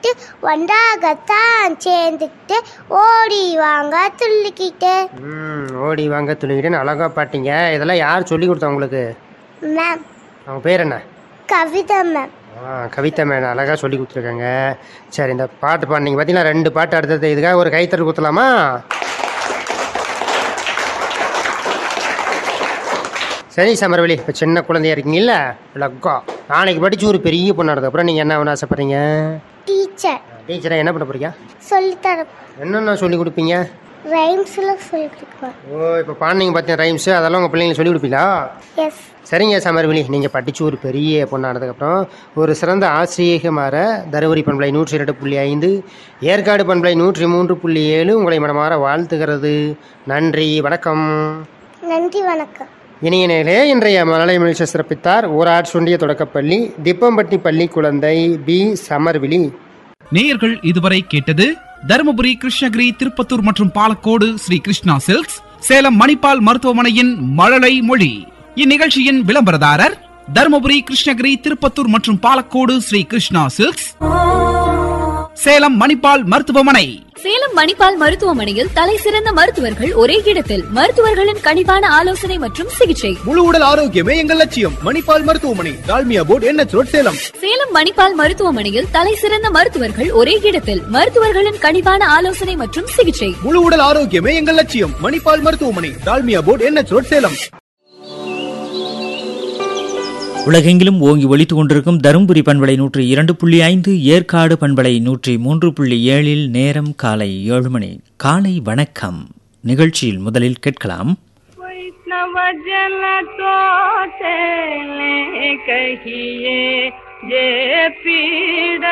சேர்ந்துக்கிட்டு ஒன்றாகத்தான் சேர்ந்துக்கிட்டு ஓடி வாங்க துள்ளிக்கிட்டு ம் ஓடி வாங்க துணிக்கிட்டேன்னு அழகா பாட்டீங்க இதெல்லாம் யார் சொல்லி கொடுத்தா உங்களுக்கு மேம் அவங்க பேர் என்ன கவிதா மேம் ஆ கவிதா மேடம் அழகாக சொல்லி கொடுத்துருக்காங்க சரி இந்த பாட்டு பாடினீங்க பார்த்தீங்களா ரெண்டு பாட்டு அடுத்தது இதுக்காக ஒரு கைத்தறி குத்தலாமா சரி சமரவெளி இப்போ சின்ன குழந்தையா இருக்கீங்கல்ல லக்கா நாளைக்கு படிச்சு ஒரு பெரிய பொண்ணு அப்புறம் நீங்கள் என்ன பண்ண ஆசைப்படுறீங்க டீச்சர் டீச்சராக என்ன பண்ண போறீங்க சொல்லித்தர என்னென்ன சொல்லி கொடுப்பீங்க ரைம்ஸில் சொல்லி கொடுக்குவேன் ஓ இப்போ பாடினீங்க பார்த்தீங்க ரைம்ஸு அதெல்லாம் உங்கள் பிள்ளைங்களுக்கு சொல்லி கொடுப்பீங்களா எஸ் சரிங்க சமர்வெளி நீங்கள் படித்து ஒரு பெரிய பொண்ணானதுக்கப்புறம் ஒரு சிறந்த ஆசிரியக மாற தருமபுரி பண்பலை நூற்றி இரண்டு புள்ளி ஐந்து ஏற்காடு பண்பலை நூற்றி மூன்று புள்ளி ஏழு உங்களை மனமாற வாழ்த்துகிறது நன்றி வணக்கம் நன்றி வணக்கம் இனிய நேரே இன்றைய மழலை மகிழ்ச்சி சிறப்பித்தார் ஊராட்சி ஒன்றிய தொடக்கப்பள்ளி திப்பம்பட்டி பள்ளி குழந்தை பி சமர்விழி நேயர்கள் இதுவரை கேட்டது தருமபுரி கிருஷ்ணகிரி திருப்பத்தூர் மற்றும் பாலக்கோடு ஸ்ரீ கிருஷ்ணா சில்க்ஸ் சேலம் மணிப்பால் மருத்துவமனையின் மழலை மொழி இந்நிகழ்ச்சியின் விளம்பரதாரர் தருமபுரி கிருஷ்ணகிரி திருப்பத்தூர் மற்றும் பாலக்கோடு ஸ்ரீ கிருஷ்ணா சில்க்ஸ் சேலம் மணிப்பால் மருத்துவமனை சேலம் மணிப்பால் மருத்துவமனையில் தலை சிறந்த மருத்துவர்கள் ஒரே இடத்தில் மருத்துவர்களின் கனிவான ஆலோசனை மற்றும் சிகிச்சை முழு உடல் ஆரோக்கியமே எங்கள் லட்சியம் மணிப்பால் மருத்துவமனை டால்மியா போர்ட் என்ன ரோட் சேலம் சேலம் மணிப்பால் மருத்துவமனையில் தலை சிறந்த மருத்துவர்கள் ஒரே இடத்தில் மருத்துவர்களின் கனிவான ஆலோசனை மற்றும் சிகிச்சை முழு உடல் ஆரோக்கியமே எங்கள் லட்சியம் மணிப்பால் மருத்துவமனை டால்மியா போர்ட் என்ன ரோட் சேலம் உலகெங்கிலும் ஓங்கி ஒலித்துக் கொண்டிருக்கும் தருமபுரி பண்பலை நூற்றி இரண்டு புள்ளி ஐந்து ஏற்காடு பண்பலை நூற்றி மூன்று புள்ளி ஏழில் நேரம் காலை ஏழு மணி காலை வணக்கம் நிகழ்ச்சியில் முதலில் கேட்கலாம் वैष्णव जन तो चले कहिए जे पीड़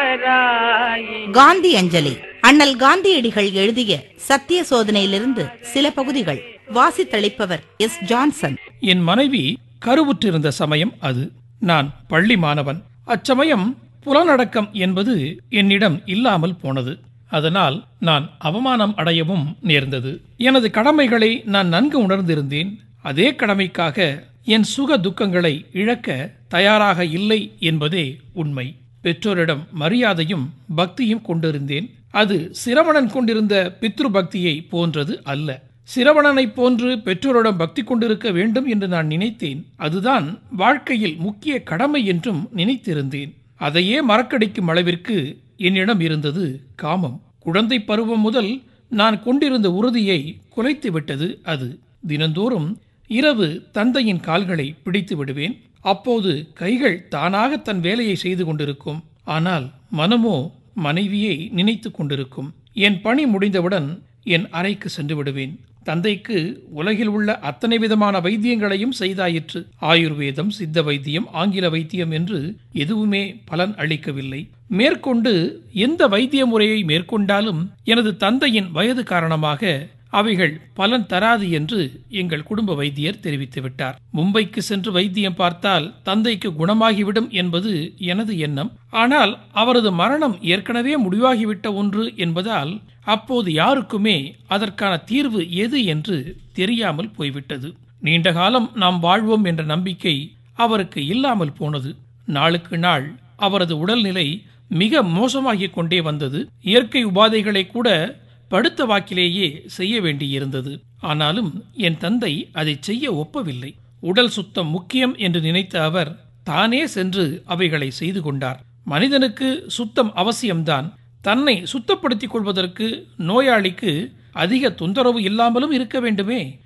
पराई காந்தி அஞ்சலி அண்ணல் காந்தியடிகள் எழுதிய சத்திய சோதனையிலிருந்து சில பகுதிகள் வாசித்தளிப்பவர் எஸ் ஜான்சன் என் மனைவி கருவுற்றிருந்த சமயம் அது நான் பள்ளி மாணவன் அச்சமயம் புலனடக்கம் என்பது என்னிடம் இல்லாமல் போனது அதனால் நான் அவமானம் அடையவும் நேர்ந்தது எனது கடமைகளை நான் நன்கு உணர்ந்திருந்தேன் அதே கடமைக்காக என் சுக துக்கங்களை இழக்க தயாராக இல்லை என்பதே உண்மை பெற்றோரிடம் மரியாதையும் பக்தியும் கொண்டிருந்தேன் அது சிரவணன் கொண்டிருந்த பித்ரு பக்தியை போன்றது அல்ல சிரவணனைப் போன்று பெற்றோரிடம் பக்தி கொண்டிருக்க வேண்டும் என்று நான் நினைத்தேன் அதுதான் வாழ்க்கையில் முக்கிய கடமை என்றும் நினைத்திருந்தேன் அதையே மறக்கடிக்கும் அளவிற்கு என்னிடம் இருந்தது காமம் குழந்தை பருவம் முதல் நான் கொண்டிருந்த உறுதியை குலைத்து விட்டது அது தினந்தோறும் இரவு தந்தையின் கால்களை பிடித்து விடுவேன் அப்போது கைகள் தானாக தன் வேலையை செய்து கொண்டிருக்கும் ஆனால் மனமோ மனைவியை நினைத்து கொண்டிருக்கும் என் பணி முடிந்தவுடன் என் அறைக்கு சென்று விடுவேன் தந்தைக்கு உலகில் உள்ள அத்தனை விதமான வைத்தியங்களையும் செய்தாயிற்று ஆயுர்வேதம் சித்த வைத்தியம் ஆங்கில வைத்தியம் என்று எதுவுமே பலன் அளிக்கவில்லை மேற்கொண்டு எந்த வைத்திய முறையை மேற்கொண்டாலும் எனது தந்தையின் வயது காரணமாக அவைகள் பலன் தராது என்று எங்கள் குடும்ப வைத்தியர் தெரிவித்து விட்டார் மும்பைக்கு சென்று வைத்தியம் பார்த்தால் தந்தைக்கு குணமாகிவிடும் என்பது எனது எண்ணம் ஆனால் அவரது மரணம் ஏற்கனவே முடிவாகிவிட்ட ஒன்று என்பதால் அப்போது யாருக்குமே அதற்கான தீர்வு எது என்று தெரியாமல் போய்விட்டது நீண்ட காலம் நாம் வாழ்வோம் என்ற நம்பிக்கை அவருக்கு இல்லாமல் போனது நாளுக்கு நாள் அவரது உடல்நிலை மிக மோசமாகிக் கொண்டே வந்தது இயற்கை உபாதைகளை கூட படுத்த வாக்கிலேயே செய்ய வேண்டியிருந்தது ஆனாலும் என் தந்தை அதை செய்ய ஒப்பவில்லை உடல் சுத்தம் முக்கியம் என்று நினைத்த அவர் தானே சென்று அவைகளை செய்து கொண்டார் மனிதனுக்கு சுத்தம் அவசியம்தான் தன்னை சுத்தப்படுத்திக் கொள்வதற்கு நோயாளிக்கு அதிக தொந்தரவு இல்லாமலும் இருக்க வேண்டுமே